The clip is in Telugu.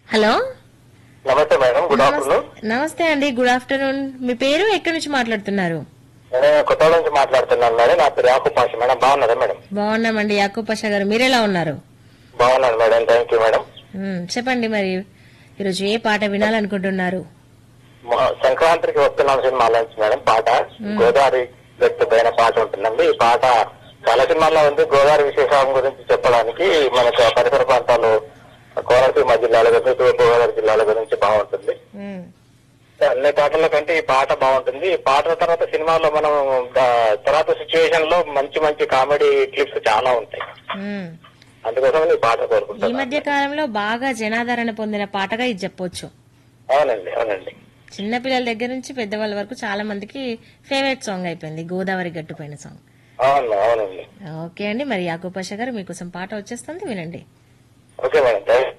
హలో నమస్తే మేడం గుడ్ నమస్తే ఆఫ్టర్నూన్ నమస్తే అండి గుడ్ ఆఫ్టర్నూన్ మీ పేరు ఎక్కడి నుంచి మాట్లాడుతున్నారు నేను కొత్త నుంచి మాట్లాడుతున్నాను మేడం నా పేరు యాకూబ్ పాష మేడం బాగున్నారా మేడం బాగున్నామండి యాకూబ్ పాషా గారు మీరెలా ఉన్నారు బాగున్నాను మేడం థ్యాంక్ యూ మేడం మ్మ్, చెప్పండి మరి ఈరోజు ఏ పాట వినాలనుకుంటున్నారు మా- సంక్రాంతికి వస్తున్నాం సినిమాల నుంచి మేడం పాట గోదావరి గట్టు పైన పాట ఉంటుందండి ఈ పాట చాలా సినిమాల్లో ఉంది గోదావరి విశేషం గురించి చెప్పడానికి మనకు ఆ పరిసర ప్రాంతాలు కోనసీమ జిల్లాల గురించి తూర్పు గోదావరి జిల్లాల గురించి బాగుంటుంది మ్మ్, అన్ని పాటల కంటే ఈ పాట బాగుంటుంది ఈ పాట తర్వాత సినిమాలో మనం దా- తర్వాత సిచ్యువేషన్ లో మంచి మంచి కామెడీ క్లిప్స్ చాలా ఉంటాయి మ్మ్. అందుకోసం ఈ పాట ఈ కోరుకుంటాను మధ్య కాలంలో బాగా జనాదరణ పొందిన పాటగా ఇది చెప్పొచ్చు అవునండి అవునండి చిన్నపిల్లల దగ్గర నుంచి పెద్దవాళ్ళ వరకు చాలా మందికి ఫేవరెట్ సాంగ్ అయిపోయింది గోదావరి గట్టుపైన సాంగ్ అవును అవునండి ఓకే అండి మరి యాకూబ్ పాషా గారు మీకోసం పాట వచ్చేస్తుంది వినండి ఓకే మేడం థ్యాంక్